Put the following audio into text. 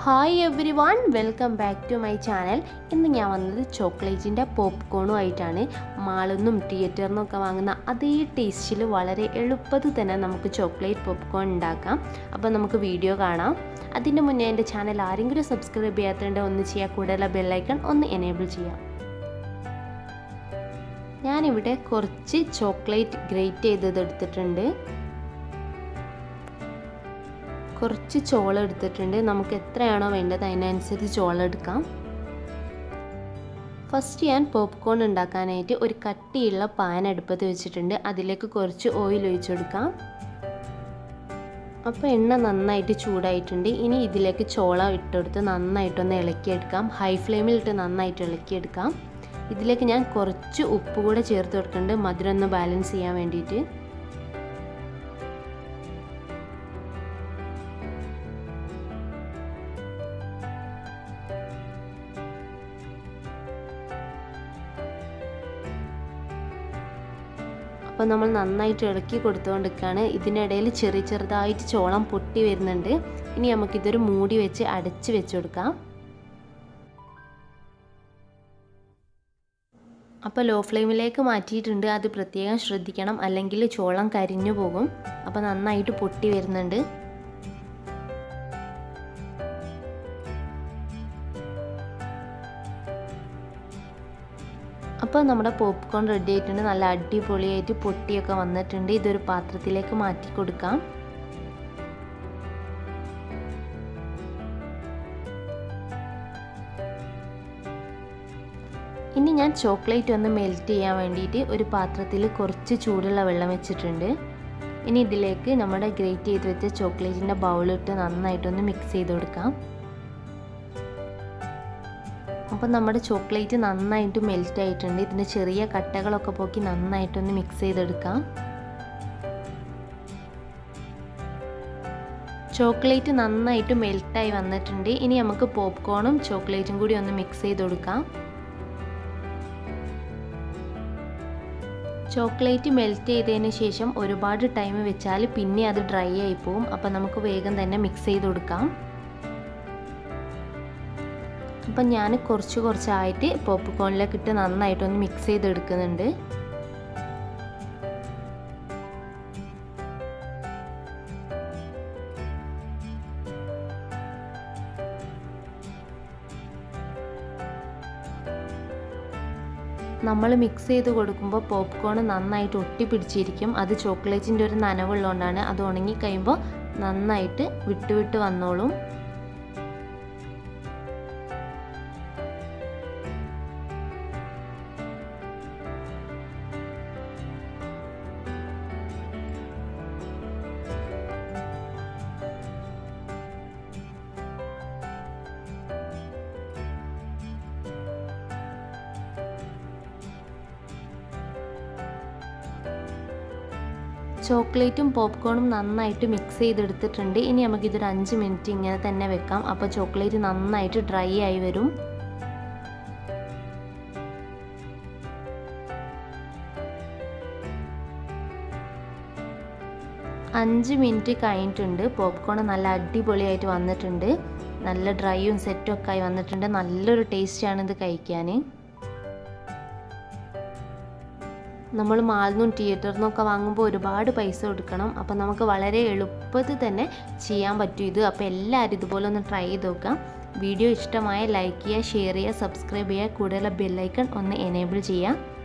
hi everyone welcome back to my channel ഇന്ന് ഞാൻ വന്നത് ചോക്ലേറ്റിൻ്റെ പോപ്കോണും ആയിട്ടാണ് മാളിൽ നിന്നും തിയേറ്ററിൽ നിന്നൊക്കെ വാങ്ങുന്ന അതേ ടേസ്റ്റിൽ വളരെ എളുപ്പത്തിൽ തന്നെ നമുക്ക് ചോക്ലേറ്റ് പോപ്കോൺ ഉണ്ടാക്കാം അപ്പോൾ നമുക്ക് വീഡിയോ കാണാം അതിൻ്റെ മുന്നേ എൻ്റെ ചാനൽ ആരെങ്കിലും സബ്സ്ക്രൈബ് ചെയ്യാത്തതുകൊണ്ട് ഒന്ന് ചെയ്യുക കൂടുതൽ ബെല്ലൈക്കൺ ഒന്ന് എനേബിൾ ചെയ്യാം ഞാനിവിടെ കുറച്ച് ചോക്ലേറ്റ് ഗ്രേറ്റ് ചെയ്തത് എടുത്തിട്ടുണ്ട് കുറച്ച് ചോളം എടുത്തിട്ടുണ്ട് നമുക്ക് എത്രയാണോ വേണ്ടത് അതിനനുസരിച്ച് ചോളം എടുക്കാം ഫസ്റ്റ് ഞാൻ പോപ്കോൺ ഉണ്ടാക്കാനായിട്ട് ഒരു കട്ടിയുള്ള പാൻ അടുപ്പത്ത് വെച്ചിട്ടുണ്ട് അതിലേക്ക് കുറച്ച് ഓയിൽ ഒഴിച്ചു കൊടുക്കാം അപ്പോൾ എണ്ണ നന്നായിട്ട് ചൂടായിട്ടുണ്ട് ഇനി ഇതിലേക്ക് ചോളം ഇട്ടെടുത്ത് നന്നായിട്ടൊന്ന് ഇളക്കിയെടുക്കാം ഹൈ ഫ്ലെയിമിലിട്ട് നന്നായിട്ട് ഇളക്കിയെടുക്കാം ഇതിലേക്ക് ഞാൻ കുറച്ച് ഉപ്പ് കൂടെ ചേർത്ത് കൊടുക്കുന്നുണ്ട് മധുരം ഒന്ന് ബാലൻസ് ചെയ്യാൻ വേണ്ടിയിട്ട് അപ്പോൾ നമ്മൾ നന്നായിട്ട് ഇളക്കി കൊടുത്തുകൊണ്ടിരിക്കുകയാണ് ഇതിനിടയിൽ ചെറിയ ചെറുതായിട്ട് ചോളം പൊട്ടി വരുന്നുണ്ട് ഇനി നമുക്കിതൊരു മൂടി വെച്ച് അടച്ച് വെച്ച് കൊടുക്കാം അപ്പോൾ ലോ ഫ്ലെയിമിലേക്ക് മാറ്റിയിട്ടുണ്ട് അത് പ്രത്യേകം ശ്രദ്ധിക്കണം അല്ലെങ്കിൽ ചോളം കരിഞ്ഞു പോകും അപ്പോൾ നന്നായിട്ട് പൊട്ടി വരുന്നുണ്ട് അപ്പോൾ നമ്മുടെ പോപ്കോൺ റെഡി ആയിട്ടുണ്ട് നല്ല അടിപൊളിയായിട്ട് പൊട്ടിയൊക്കെ വന്നിട്ടുണ്ട് ഇതൊരു പാത്രത്തിലേക്ക് മാറ്റി കൊടുക്കാം ഇനി ഞാൻ ചോക്ലേറ്റ് ഒന്ന് മെൽറ്റ് ചെയ്യാൻ വേണ്ടിയിട്ട് ഒരു പാത്രത്തിൽ കുറച്ച് ചൂടുള്ള വെള്ളം വെച്ചിട്ടുണ്ട് ഇനി ഇതിലേക്ക് നമ്മുടെ ഗ്രേറ്റ് ചെയ്ത് വെച്ച ചോക്ലേറ്റിൻ്റെ ബൗളിട്ട് നന്നായിട്ടൊന്ന് മിക്സ് ചെയ്ത് കൊടുക്കാം അപ്പോൾ നമ്മുടെ ചോക്ലേറ്റ് നന്നായിട്ട് മെൽറ്റ് ആയിട്ടുണ്ട് ഇതിൻ്റെ ചെറിയ കട്ടകളൊക്കെ പോക്കി നന്നായിട്ടൊന്ന് മിക്സ് ചെയ്തെടുക്കാം ചോക്ലേറ്റ് നന്നായിട്ട് മെൽറ്റായി വന്നിട്ടുണ്ട് ഇനി നമുക്ക് പോപ്കോണും ചോക്ലേറ്റും കൂടി ഒന്ന് മിക്സ് ചെയ്ത് കൊടുക്കാം ചോക്ലേറ്റ് മെൽറ്റ് ചെയ്തതിന് ശേഷം ഒരുപാട് ടൈം വെച്ചാൽ പിന്നെ അത് ഡ്രൈ ആയി പോവും അപ്പോൾ നമുക്ക് വേഗം തന്നെ മിക്സ് ചെയ്ത് കൊടുക്കാം അപ്പം ഞാൻ കുറച്ച് കുറച്ചായിട്ട് പോപ്കോണിലേക്ക് ഇട്ട് നന്നായിട്ടൊന്ന് മിക്സ് ചെയ്തെടുക്കുന്നുണ്ട് നമ്മൾ മിക്സ് ചെയ്ത് കൊടുക്കുമ്പോൾ പോപ്കോൺ നന്നായിട്ട് ഒട്ടിപ്പിടിച്ചിരിക്കും അത് ചോക്ലേറ്റിൻ്റെ ഒരു നനവുള്ളതുകൊണ്ടാണ് അത് ഉണങ്ങി കഴിയുമ്പോൾ നന്നായിട്ട് വിട്ട് വിട്ട് വന്നോളും ചോക്ലേറ്റും പോപ്കോണും നന്നായിട്ട് മിക്സ് ചെയ്തെടുത്തിട്ടുണ്ട് ഇനി നമുക്കിതൊരു അഞ്ച് മിനിറ്റ് ഇങ്ങനെ തന്നെ വെക്കാം അപ്പോൾ ചോക്ലേറ്റ് നന്നായിട്ട് ഡ്രൈ ആയി വരും അഞ്ച് മിനിറ്റ് കഴിഞ്ഞിട്ടുണ്ട് പോപ്കോൺ നല്ല അടിപൊളിയായിട്ട് വന്നിട്ടുണ്ട് നല്ല ഡ്രൈയും സെറ്റും ഒക്കെ ആയി വന്നിട്ടുണ്ട് നല്ലൊരു ടേസ്റ്റാണ് ഇത് കഴിക്കാൻ നമ്മൾ മാളിൽ നിന്നും തിയേറ്ററിൽ നിന്നൊക്കെ വാങ്ങുമ്പോൾ ഒരുപാട് പൈസ കൊടുക്കണം അപ്പോൾ നമുക്ക് വളരെ എളുപ്പത്തിൽ തന്നെ ചെയ്യാൻ പറ്റും ഇത് അപ്പോൾ എല്ലാവരും ഇതുപോലെ ഒന്ന് ട്രൈ ചെയ്ത് നോക്കാം വീഡിയോ ഇഷ്ടമായ ലൈക്ക് ചെയ്യുക ഷെയർ ചെയ്യുക സബ്സ്ക്രൈബ് ചെയ്യുക കൂടുതൽ ബെല്ലൈക്കൺ ഒന്ന് എനേബിൾ ചെയ്യുക